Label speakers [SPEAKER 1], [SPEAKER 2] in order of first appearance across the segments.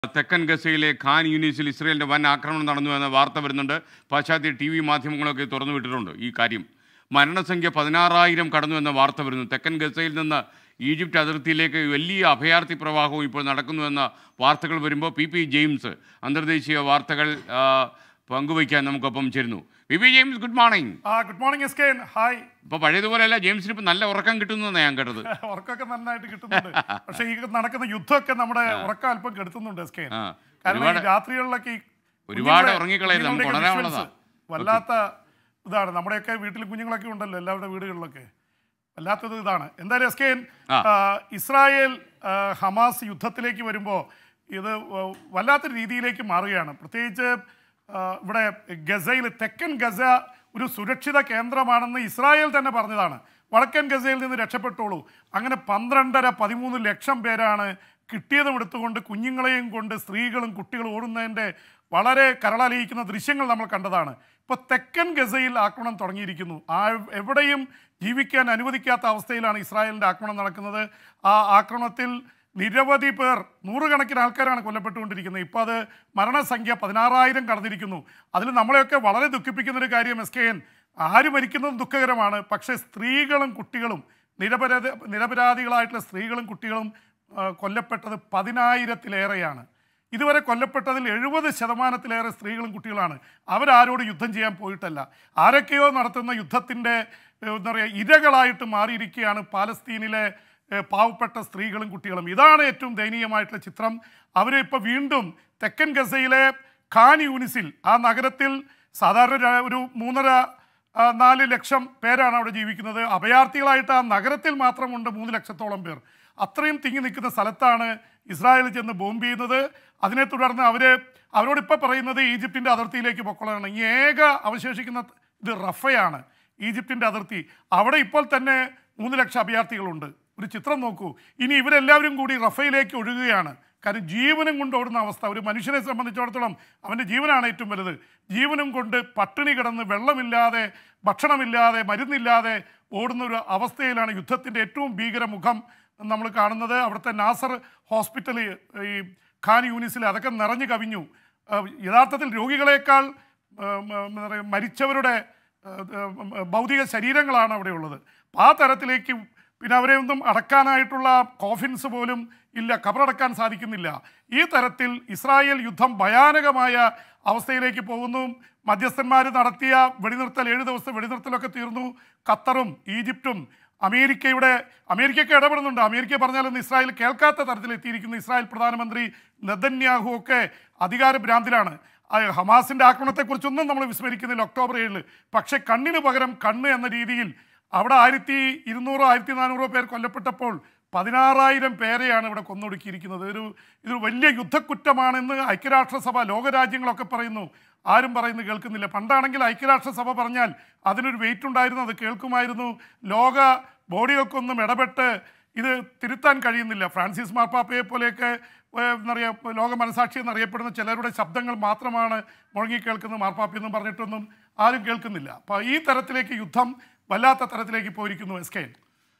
[SPEAKER 1] തെക്കൻ ഗസയിലെ ഖാൻ യൂണിസിൽ ഇസ്രയേലിൻ്റെ വൻ ആക്രമണം നടന്നു എന്ന വാർത്ത വരുന്നുണ്ട് പാശ്ചാത്യ ടി വി മാധ്യമങ്ങളൊക്കെ തുറന്നു വിട്ടിട്ടുണ്ട് ഈ കാര്യം മരണസംഖ്യ പതിനാറായിരം കടന്നു എന്ന വാർത്ത വരുന്നു തെക്കൻ ഗസയിൽ നിന്ന് ഈജിപ്റ്റ് അതിർത്തിയിലേക്ക് വലിയ അഭയാർത്ഥി പ്രവാഹവും ഇപ്പോൾ നടക്കുന്നു എന്ന വാർത്തകൾ വരുമ്പോൾ പി പി ജെയിംസ് അന്തർദേശീയ വാർത്തകൾ ആ, പങ്കുവയ്ക്കാൻ നമുക്കൊപ്പം ചേരുന്നു P P James good morning
[SPEAKER 2] ah good morning S K hi
[SPEAKER 1] ഇപ്പോൾ പഴയതുപോലെയല്ല ജെയിംസിന് ഇപ്പോൾ നല്ല ഉറക്കം കിട്ടുന്നു എന്നാണ് ഞാൻ കേട്ടത്
[SPEAKER 2] ഉറക്കമൊക്കെ നന്നായിട്ട് കിട്ടുന്നുണ്ട് പക്ഷേ ഈ നടക്കുന്ന യുദ്ധമൊക്കെ നമ്മുടെ ഉറക്കം അല്പം കെടുത്തുന്നുണ്ട് എസ് കെ
[SPEAKER 1] ആ.
[SPEAKER 2] കാരണം ഈ
[SPEAKER 1] ഒരുപാട്-
[SPEAKER 2] രാത്രികളിലൊക്കെ ഈ
[SPEAKER 1] ഒരുപാട്
[SPEAKER 2] കുഞ്ഞുങ്ങളെ-
[SPEAKER 1] ഉറങ്ങിക്കളയരുത്, നമുക്ക്
[SPEAKER 2] കുഞ്ഞുങ്ങളുടെയൊക്കെ
[SPEAKER 1] ഉണരാനുള്ളതാ.
[SPEAKER 2] visuals വല്ലാത്ത ഇതാണ് നമ്മുടെയൊക്കെ വീട്ടിൽ കുഞ്ഞുങ്ങളൊക്കെ ഉണ്ടല്ലോ എല്ലാവരുടെ വീടുകളിലൊക്കെ വല്ലാത്തത് ഇതാണ് എന്തായാലും എസ് കെ
[SPEAKER 1] ആ.
[SPEAKER 2] ഇസ്രായേൽ ആ, ഹമാസ് യുദ്ധത്തിലേക്ക് വരുമ്പോൾ ഇത് വ- വല്ലാത്ത രീതിയിലേക്ക് മാറുകയാണ് പ്രത്യേകിച്ച് ആ, ഇവിടെ ഗസയിൽ തെക്കൻ ഗസ ഒരു സുരക്ഷിത കേന്ദ്രമാണെന്ന് ഇസ്രായേൽ തന്നെ പറഞ്ഞതാണ് വടക്കൻ ഗസയിൽ നിന്ന് രക്ഷപ്പെട്ടോളൂ അങ്ങനെ പന്ത്രണ്ടര പതിമൂന്ന് ലക്ഷം പേരാണ് കിട്ടിയതും എടുത്തുകൊണ്ട് കുഞ്ഞുങ്ങളെയും കൊണ്ട് സ്ത്രീകളും കുട്ടികളും ഓടുന്നതിൻ്റെ വളരെ കരളലിയിക്കുന്ന ദൃശ്യങ്ങൾ നമ്മൾ കണ്ടതാണ് ഇപ്പോൾ തെക്കൻ ഗസയിൽ ആക്രമണം തുടങ്ങിയിരിക്കുന്നു ആ എവിടെയും ജീവിക്കാൻ അനുവദിക്കാത്ത അവസ്ഥയിലാണ് ഇസ്രായേലിൻ്റെ ആക്രമണം നടക്കുന്നത് ആ ആക്രമണത്തിൽ നിരവധി പേർ നൂറുകണക്കിന് ആൾക്കാരാണ് കൊല്ലപ്പെട്ടുകൊണ്ടിരിക്കുന്നത് ഇപ്പോൾ അത് മരണസംഖ്യ പതിനാറായിരം കടന്നിരിക്കുന്നു അതിൽ നമ്മളെയൊക്കെ വളരെ ദുഃഖിപ്പിക്കുന്ന ഒരു കാര്യം എസ് കെ എൻ ആര് മരിക്കുന്നതും ദുഃഖകരമാണ് പക്ഷേ സ്ത്രീകളും കുട്ടികളും നിരപരാധ നിരപരാധികളായിട്ടുള്ള സ്ത്രീകളും കുട്ടികളും ആ, കൊല്ലപ്പെട്ടത് പതിനായിരത്തിലേറെയാണ് ഇതുവരെ കൊല്ലപ്പെട്ടതിൽ എഴുപത് ശതമാനത്തിലേറെ സ്ത്രീകളും കുട്ടികളാണ് അവരാരോട് യുദ്ധം ചെയ്യാൻ പോയിട്ടല്ല ആരൊക്കെയോ നടത്തുന്ന യുദ്ധത്തിൻ്റെ ഏഹ്, എന്താ പറയുക ഇരകളായിട്ട് മാറിയിരിക്കുകയാണ് പാലസ്തീനിലെ ഏഹ്, പാവപ്പെട്ട സ്ത്രീകളും കുട്ടികളും ഇതാണ് ഏറ്റവും ദയനീയമായിട്ടുള്ള ചിത്രം അവർ ഇപ്പോൾ വീണ്ടും തെക്കൻ ഗസയിലെ ഖാൻ യൂണിസിൽ ആ നഗരത്തിൽ സാധാരണ ര- ഒരു മൂന്നര ആ, നാല് ലക്ഷം പേരാണ് അവിടെ ജീവിക്കുന്നത് അഭയാർത്ഥികളായിട്ട് ആ നഗരത്തിൽ മാത്രമുണ്ട് മൂന്ന് ലക്ഷത്തോളം പേർ അത്രയും തിങ്ങി നിൽക്കുന്ന സ്ഥലത്താണ് ഇസ്രായേൽ ചെന്ന് ബോംബ് ചെയ്യുന്നത് അതിനെ തുടർന്ന് അവർ അവരോടിപ്പോൾ പറയുന്നത് ഈജിപ്തിൻ്റെ അതിർത്തിയിലേക്ക് പൊക്കളാണ് ഈ ഏക അവശേഷിക്കുന്ന ഇത് റഫയാണ് ഈജിപ്തിൻ്റെ അതിർത്തി അവിടെ ഇപ്പോൾ തന്നെ മൂന്ന് ലക്ഷം അഭയാർത്ഥികളുണ്ട് ഒരു ചിത്രം നോക്കൂ ഇനി ഇവരെല്ലാവരും കൂടി റഫയിലേക്ക് ഒഴുകുകയാണ് കാരണം ജീവനും കൊണ്ട് ഓടുന്ന അവസ്ഥ ഒരു മനുഷ്യനെ സംബന്ധിച്ചിടത്തോളം അവൻ്റെ ജീവനാണ് ഏറ്റവും വലുത് ജീവനും കൊണ്ട് പട്ടിണി കിടന്ന് വെള്ളമില്ലാതെ ഭക്ഷണമില്ലാതെ മരുന്നില്ലാതെ ഓടുന്ന ഒരു അവസ്ഥയിലാണ് യുദ്ധത്തിൻ്റെ ഏറ്റവും ഭീകരമുഖം നമ്മൾ കാണുന്നത് അവിടുത്തെ നാസർ ഹോസ്പിറ്റൽ ഈ ഖാൻ യൂണിസിൽ അതൊക്കെ നിറഞ്ഞു കവിഞ്ഞു ആ, യഥാർത്ഥത്തിൽ രോഗികളെക്കാൾ ആ, മ- എന്താ പറയുക, മരിച്ചവരുടെ ആ, ആ, ഭൗതിക ശരീരങ്ങളാണ് അവിടെ ഉള്ളത് ആ തരത്തിലേക്ക് പിന്നെ അവരെ ഒന്നും അടക്കാനായിട്ടുള്ള കോഫിൻസ് പോലും ഇല്ല കബറടക്കാൻ സാധിക്കുന്നില്ല ഈ തരത്തിൽ ഇസ്രായേൽ യുദ്ധം ഭയാനകമായ അവസ്ഥയിലേക്ക് പോകുന്നു മധ്യസ്ഥന്മാർ നടത്തിയ വെടിനിർത്തൽ ഏഴ് ദിവസത്തെ വെടിനിർത്തലൊക്കെ തീർന്നു ഖത്തറും ഈജിപ്തും അമേരിക്കയുടെ അമേരിക്കയ്ക്ക് ഇടപെടുന്നുണ്ട് അമേരിക്ക പറഞ്ഞാലൊന്നും ഇസ്രായേൽ കേൾക്കാത്ത തരത്തിൽ എത്തിയിരിക്കുന്ന ഇസ്രായേൽ പ്രധാനമന്ത്രി നെതന്യാഹു ഒക്കെ അധികാരഭ്രാന്തിലാണ് ആ ഹമാസിന്റെ ആക്രമണത്തെക്കുറിച്ചൊന്നും നമ്മൾ വിസ്മരിക്കുന്നില്ല ഒക്ടോബർ ഏഴില് പക്ഷെ കണ്ണിന് പകരം കണ്ണ് എന്ന രീതിയിൽ അവിടെ ആയിരത്തി ഇരുന്നൂറോ ആയിരത്തി നാനൂറോ പേർ കൊല്ലപ്പെട്ടപ്പോൾ പതിനാറായിരം പേരെയാണ് ഇവിടെ കൊന്നൊടുക്കിയിരിക്കുന്നത് ഒരു ഇതൊരു വലിയ യുദ്ധക്കുറ്റമാണെന്ന് ഐക്യരാഷ്ട്രസഭ ലോകരാജ്യങ്ങളൊക്കെ പറയുന്നു ആരും പറയുന്നത് കേൾക്കുന്നില്ല പണ്ടാണെങ്കിൽ ഐക്യരാഷ്ട്രസഭ പറഞ്ഞാൽ അതിനൊരു വെയിറ്റ് ഉണ്ടായിരുന്നു അത് കേൾക്കുമായിരുന്നു ലോക ബോഡികൾക്കൊന്നും ഇടപെട്ട് ഇത് തിരുത്താൻ കഴിയുന്നില്ല ഫ്രാൻസിസ് മാർപ്പാപ്പയെ പോലെയൊക്കെ ഏഹ്, എന്താ പറയുക ലോക മനസാക്ഷി എന്നറിയപ്പെടുന്ന ചിലരുടെ ശബ്ദങ്ങൾ മാത്രമാണ് മുഴങ്ങി കേൾക്കുന്നത് മാർപ്പാപ്പ എന്നും പറഞ്ഞിട്ടൊന്നും ആരും കേൾക്കുന്നില്ല അപ്പോൾ ഈ തരത്തിലേക്ക് യുദ്ധം വല്ലാത്ത തരത്തിലേക്ക് പോയിരിക്കുന്നു എസ് കെ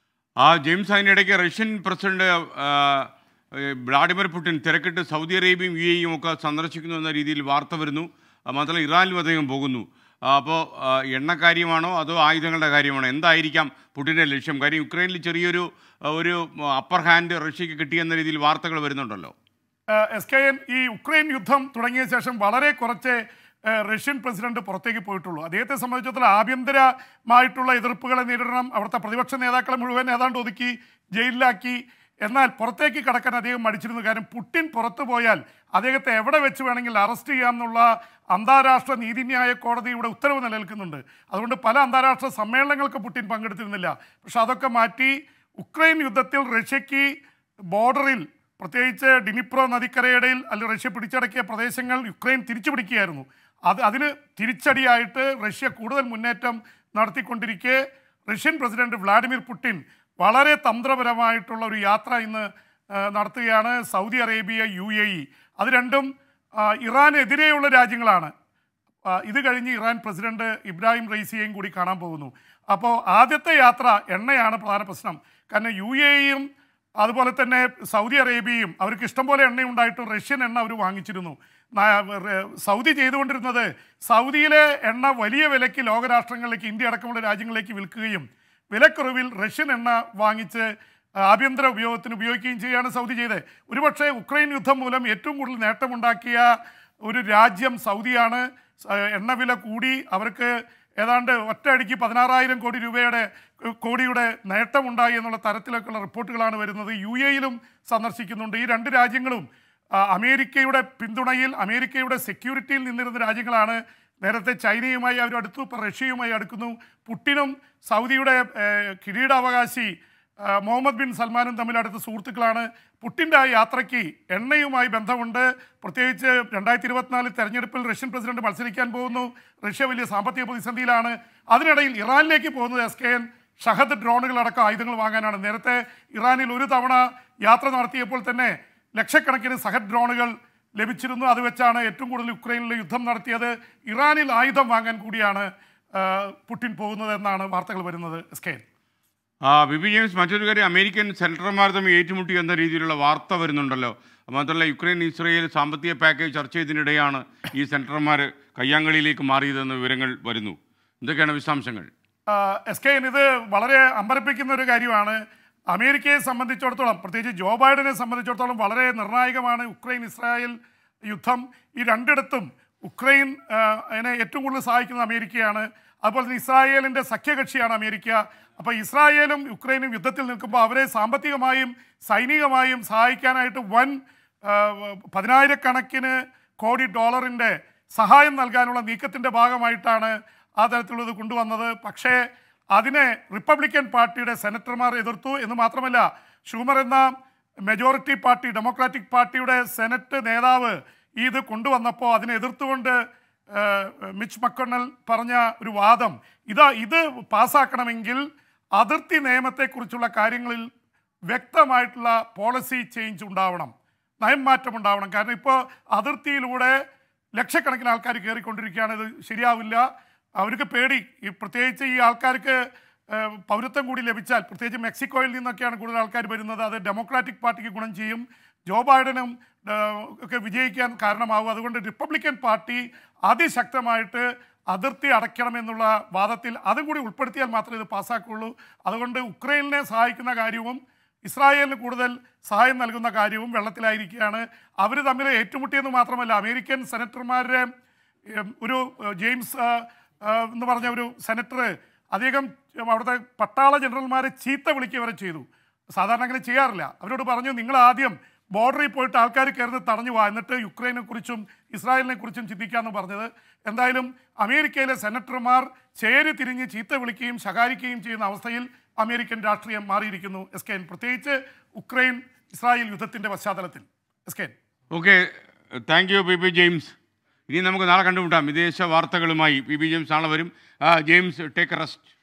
[SPEAKER 1] ആ ജെയിംസ് അതിനിടയ്ക്ക് റഷ്യൻ പ്രസിഡന്റ് ആ, ഏ, വ്ളാഡിമിർ പുടിൻ തിരക്കിട്ട് സൗദി അറേബ്യയും യു എയും ഒക്കെ സന്ദർശിക്കുന്നു എന്ന രീതിയിൽ വാർത്ത വരുന്നു ആ, മാത്രമല്ല ഇറാനിലും അദ്ദേഹം പോകുന്നു അപ്പോൾ എണ്ണ കാര്യമാണോ അതോ ആയുധങ്ങളുടെ കാര്യമാണോ എന്തായിരിക്കാം പുടിൻ്റെ ലക്ഷ്യം കാര്യം യുക്രൈനിൽ ചെറിയൊരു ആ, ഒരു അപ്പർ ഹാൻഡ് റഷ്യക്ക് കിട്ടിയെന്ന രീതിയിൽ വാർത്തകൾ വരുന്നുണ്ടല്ലോ
[SPEAKER 2] എസ് കെ എൻ ഈ ഉക്രൈൻ യുദ്ധം തുടങ്ങിയ ശേഷം വളരെ കുറച്ച് ഏഹ്, റഷ്യൻ പ്രസിഡന്റ് പുറത്തേക്ക് പോയിട്ടുള്ളൂ അദ്ദേഹത്തെ സംബന്ധിച്ചിടത്തോളം ആഭ്യന്തരമായിട്ടുള്ള എതിർപ്പുകളെ നേരിടണം അവിടുത്തെ പ്രതിപക്ഷ നേതാക്കളെ മുഴുവൻ ഏതാണ്ട് ഒതുക്കി ജയിലിലാക്കി എന്നാൽ പുറത്തേക്ക് കടക്കാൻ അദ്ദേഹം മടിച്ചിരുന്നു കാരണം പുടിൻ പുറത്തു പോയാൽ അദ്ദേഹത്തെ എവിടെ വെച്ച് വേണമെങ്കിൽ അറസ്റ്റ് ചെയ്യാമെന്നുള്ള അന്താരാഷ്ട്ര നീതിന്യായ കോടതിയുടെ ഉത്തരവ് നിലനിൽക്കുന്നുണ്ട് അതുകൊണ്ട് പല അന്താരാഷ്ട്ര സമ്മേളനങ്ങൾക്ക് പുടിൻ പങ്കെടുത്തിരുന്നില്ല പക്ഷെ അതൊക്കെ മാറ്റി ഉക്രൈൻ യുദ്ധത്തിൽ റഷ്യക്ക് ബോർഡറിൽ പ്രത്യേകിച്ച് ഡിനിപ്രോ നദിക്കരയിടയിൽ അല്ലെങ്കിൽ റഷ്യ പിടിച്ചടക്കിയ പ്രദേശങ്ങൾ യുക്രൈൻ തിരിച്ചു പിടിക്കുകയായിരുന്നു അത് അതിന് തിരിച്ചടിയായിട്ട് റഷ്യ കൂടുതൽ മുന്നേറ്റം നടത്തിക്കൊണ്ടിരിക്കെ റഷ്യൻ പ്രസിഡന്റ് വ്ളാഡിമിർ പുടിൻ വളരെ തന്ത്രപരമായിട്ടുള്ള ഒരു യാത്ര ഇന്ന് ആ, നടത്തുകയാണ് Saudi Arabia U A E അത് രണ്ടും ആ, ഇറാനെതിരെയുള്ള രാജ്യങ്ങളാണ് ആ, ഇത് കഴിഞ്ഞ് ഇറാൻ പ്രസിഡന്റ് ഇബ്രാഹിം റൈസിയെയും കൂടി കാണാൻ പോകുന്നു അപ്പോൾ ആദ്യത്തെ യാത്ര എണ്ണയാണ് പ്രധാന പ്രശ്നം കാരണം യു എയും അതുപോലെ തന്നെ സൗദി അറേബ്യയും അവർക്ക് ഇഷ്ടം പോലെ എണ്ണ ഉണ്ടായിട്ടും റഷ്യൻ എണ്ണ അവർ വാങ്ങിച്ചിരുന്നു നാ- റെ- സൗദി ചെയ്തുകൊണ്ടിരുന്നത് സൗദിയിലെ എണ്ണ വലിയ വിലയ്ക്ക് ലോകരാഷ്ട്രങ്ങളിലേക്ക് ഇന്ത്യ അടക്കമുള്ള രാജ്യങ്ങളിലേക്ക് വിൽക്കുകയും വിലക്കുറവിൽ റഷ്യൻ എണ്ണ വാങ്ങിച്ച് ആഭ്യന്തര ഉപയോഗത്തിന് ഉപയോഗിക്കുകയും ചെയ്യുകയാണ് സൗദി ചെയ്തത് ഒരുപക്ഷെ ഉക്രൈൻ യുദ്ധം മൂലം ഏറ്റവും കൂടുതൽ നേട്ടമുണ്ടാക്കിയ ഒരു രാജ്യം സൗദിയാണ് സ- എണ്ണവില കൂടി അവർക്ക് ഏതാണ്ട് ഒറ്റയടിക്ക് പതിനാറായിരം കോടി രൂപയുടെ കോടിയുടെ നേട്ടമുണ്ടായി എന്നുള്ള തരത്തിലൊക്കെയുള്ള റിപ്പോർട്ടുകളാണ് വരുന്നത് യു എയിലും സന്ദർശിക്കുന്നുണ്ട് ഈ രണ്ട് രാജ്യങ്ങളും ആ, അമേരിക്കയുടെ പിന്തുണയിൽ അമേരിക്കയുടെ സെക്യൂരിറ്റിയിൽ നിന്നിരുന്ന രാജ്യങ്ങളാണ് നേരത്തെ ചൈനയുമായി അവർ അടുത്തു ഇപ്പോൾ റഷ്യയുമായി അടുക്കുന്നു പുട്ടിനും സൗദിയുടെ ഏഹ്, കിരീടാവകാശി ആ, മുഹമ്മദ് ബിൻ സൽമാനും തമ്മിൽ അടുത്ത സുഹൃത്തുക്കളാണ് പുട്ടിൻ്റെ ആ യാത്രയ്ക്ക് എണ്ണയുമായി ബന്ധമുണ്ട് പ്രത്യേകിച്ച് രണ്ടായിരത്തി ഇരുപത്തിനാല് തെരഞ്ഞെടുപ്പിൽ റഷ്യൻ പ്രസിഡന്റ് മത്സരിക്കാൻ പോകുന്നു റഷ്യ വലിയ സാമ്പത്തിക പ്രതിസന്ധിയിലാണ് അതിനിടയിൽ ഇറാനിലേക്ക് പോകുന്നത് എസ് കെ എൻ ഷഹദ് ഡ്രോണുകളടക്കം ആയുധങ്ങൾ വാങ്ങാനാണ് നേരത്തെ ഇറാനിൽ ഒരു തവണ യാത്ര നടത്തിയപ്പോൾ തന്നെ ലക്ഷക്കണക്കിന് സഹദ് ഡ്രോണുകൾ ലഭിച്ചിരുന്നു അത് വെച്ചാണ് ഏറ്റവും കൂടുതൽ യുക്രൈനിൽ യുദ്ധം നടത്തിയത് ഇറാനിൽ ആയുധം വാങ്ങാൻ കൂടിയാണ് ആ, പുടിൻ പോകുന്നത് എന്നാണ് വാർത്തകൾ വരുന്നത് എസ് കെ എൻ
[SPEAKER 1] ആ ബിബി ജെയിംസ് മറ്റൊരു കാര്യം അമേരിക്കൻ സെനറ്റർമാർ തമ്മിൽ ഏറ്റുമുട്ടി എന്ന രീതിയിലുള്ള വാർത്ത വരുന്നുണ്ടല്ലോ മാത്രമല്ല യുക്രൈൻ ഇസ്രയേൽ സാമ്പത്തിക പാക്കേജ് ചർച്ച ചെയ്തതിനിടെയാണ് ഈ സെനറ്റർമാർ കയ്യാങ്കളിയിലേക്ക് മാറിയതെന്ന വിവരങ്ങൾ വരുന്നു എന്തൊക്കെയാണ് വിശദാംശങ്ങൾ
[SPEAKER 2] എസ് കെ എൻ ഇത് വളരെ അമ്പരപ്പിക്കുന്ന ഒരു കാര്യമാണ് അമേരിക്കയെ സംബന്ധിച്ചിടത്തോളം പ്രത്യേകിച്ച് ജോ ബൈഡനെ സംബന്ധിച്ചിടത്തോളം വളരെ നിർണായകമാണ് ഉക്രൈൻ ഇസ്രായേൽ യുദ്ധം ഈ രണ്ടിടത്തും ഉക്രൈൻ ആ, അതിനെ ഏറ്റവും കൂടുതൽ സഹായിക്കുന്നത് അമേരിക്കയാണ് അതുപോലെ തന്നെ ഇസ്രായേലിൻ്റെ സഖ്യകക്ഷിയാണ് അമേരിക്ക അപ്പോൾ ഇസ്രായേലും യുക്രൈനും യുദ്ധത്തിൽ നിൽക്കുമ്പോൾ അവരെ സാമ്പത്തികമായും സൈനികമായും സഹായിക്കാനായിട്ട് വൻ ആ, പതിനായിരക്കണക്കിന് കോടി ഡോളറിൻ്റെ സഹായം നൽകാനുള്ള നീക്കത്തിൻ്റെ ഭാഗമായിട്ടാണ് ആ തരത്തിലുള്ളത് കൊണ്ടുവന്നത് പക്ഷേ അതിനെ റിപ്പബ്ലിക്കൻ പാർട്ടിയുടെ സെനറ്റർമാർ എതിർത്തു എന്ന് മാത്രമല്ല ഷൂമർ എന്ന മെജോറിറ്റി പാർട്ടി ഡെമോക്രാറ്റിക് പാർട്ടിയുടെ സെനറ്റ് നേതാവ് ഇത് കൊണ്ടുവന്നപ്പോൾ അതിനെ എതിർത്തുകൊണ്ട് ഏഹ്, മിച്ച് മക്കൊണ്ണൽ പറഞ്ഞ ഒരു വാദം ഇതാ ഇത് പാസ്സാക്കണമെങ്കിൽ അതിർത്തി നിയമത്തെക്കുറിച്ചുള്ള കാര്യങ്ങളിൽ വ്യക്തമായിട്ടുള്ള പോളിസി ചേഞ്ച് ഉണ്ടാവണം നയം മാറ്റം ഉണ്ടാവണം കാരണം ഇപ്പോൾ അതിർത്തിയിലൂടെ ലക്ഷക്കണക്കിന് ആൾക്കാർ കയറിക്കൊണ്ടിരിക്കുകയാണ് ഇത് ശരിയാവില്ല അവർക്ക് പേടി ഈ പ്രത്യേകിച്ച് ഈ ആൾക്കാർക്ക് ഏഹ്, പൗരത്വം കൂടി ലഭിച്ചാൽ പ്രത്യേകിച്ച് മെക്സിക്കോയിൽ നിന്നൊക്കെയാണ് കൂടുതൽ ആൾക്കാർ വരുന്നത് അത് ഡെമോക്രാറ്റിക് പാർട്ടിക്ക് ഗുണം ചെയ്യും ജോ ബൈഡനും ഏഹ്, ഒക്കെ വിജയിക്കാൻ കാരണമാവും അതുകൊണ്ട് റിപ്പബ്ലിക്കൻ പാർട്ടി അതിശക്തമായിട്ട് അതിർത്തി അടയ്ക്കണമെന്നുള്ള വാദത്തിൽ അതും കൂടി ഉൾപ്പെടുത്തിയാൽ മാത്രമേ ഇത് പാസ്സാക്കുള്ളൂ അതുകൊണ്ട് ഉക്രൈനിനെ സഹായിക്കുന്ന കാര്യവും ഇസ്രായേലിന് കൂടുതൽ സഹായം നൽകുന്ന കാര്യവും വെള്ളത്തിലായിരിക്കുകയാണ് അവർ തമ്മിൽ ഏറ്റുമുട്ടിയെന്ന് മാത്രമല്ല അമേരിക്കൻ സെനറ്റർമാരുടെ ഏം, ഒരു ഏഹ്, ജെയിംസ് ആ, ആ, എന്ന് പറഞ്ഞ ഒരു സെനറ്റർ അധികം ഉം, അവിടുത്തെ പട്ടാള ജനറൽമാരെ ചീത്ത വിളിക്കുക വരെ ചെയ്തു സാധാരണ അങ്ങനെ ചെയ്യാറില്ല അവരോട് പറഞ്ഞു നിങ്ങൾ ആദ്യം ബോർഡറിൽ പോയിട്ട് ആൾക്കാർ കയറുന്നത് തടഞ്ഞു പോവാ എന്നിട്ട് യുക്രൈനെ കുറിച്ചും ഇസ്രായേലിനെ കുറിച്ചും ചിന്തിക്കാമെന്ന് പറഞ്ഞത് എന്തായാലും അമേരിക്കയിലെ സെനറ്റർമാർ ചേരി തിരിഞ്ഞ് ചീത്ത വിളിക്കുകയും ശകാരിക്കുകയും ചെയ്യുന്ന അവസ്ഥയിൽ അമേരിക്കൻ രാഷ്ട്രീയം മാറിയിരിക്കുന്നു എസ് കെ എൻ പ്രത്യേകിച്ച് ഉക്രൈൻ ഇസ്രായേൽ യുദ്ധത്തിന്റെ പശ്ചാത്തലത്തിൽ S K N
[SPEAKER 1] okay thank you P P James ഇനി നമുക്ക് നാളെ കണ്ടുമുട്ടാം വിദേശ വാർത്തകളുമായി പി പി ജെയിംസ് നാളെ വരും ആ, ജെയിംസ് ടേക്ക് റെസ്റ്റ്